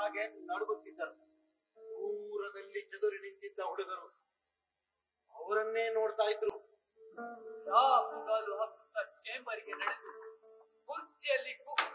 ಹಾಗೆ ನಡುಗುತ್ತಿದ್ದರು ದೂರದಲ್ಲಿ ಚದುರಿ ನಿಂತಿದ್ದ ಹುಡುಗರು ಅವರನ್ನೇ ನೋಡ್ತಾ ಇದ್ರು ರಾಹುಗಾಲು ಹಬ್ಬ ಚೇಂಬರ್ಗೆ ನಡೆದು ಕುರ್ಚಿಯಲ್ಲಿ ಕುಕ್ಕ